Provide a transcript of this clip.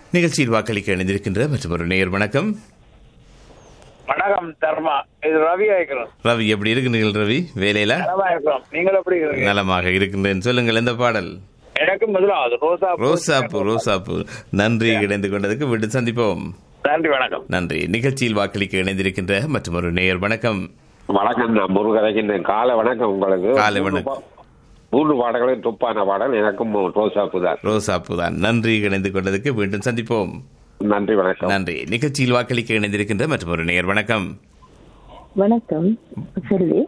நிகழ்ச்சியில் வாக்களிக்க இணைந்திருக்கின்ற மற்றும் ஒரு நேயர் வணக்கம் வணக்கம் தர்மா இது ரவி ஆயிக்கிறோம் ரவி எப்படி இருக்கிறீர்கள் ரவி வேலையில நலமா இருக்கிறோம் நீங்கள் எப்படி இருக்கீங்க நலமாக இருக்கின்றேன் சொல்லுங்கள் எந்த பாடல் எனக்கு முதலாவது ரோசா பூ. ரோசாப்பூ ரோசாப்பூ நன்றி இணைந்து கொண்டதுக்கு விட்டு சந்திப்போம் நன்றி வணக்கம் நன்றி நிகழ்ச்சியில் வாக்களிக்க இணைந்திருக்கின்ற மற்றும் ஒரு நேயர் வணக்கம் வணக்கம் நான் முருகரைக்கின்றேன் காலை வணக்கம் உங்களுக்கு காலை மூன்று வணக்கம். பா- மூன்று பாடங்களும் துப்பான பாடல் எனக்கும் ரோசாப்பு தான் ரோசாப்பூ தான் நன்றி இணைந்து கொண்டதுக்கு மீண்டும் சந்திப்போம் நன்றி வணக்கம் நன்றி நிகழ்ச்சியில் வாக்களிக்க இணைந்திருக்கின்ற மற்றும் ஒரு நேயர் வணக்கம் வணக்கம் செல்வி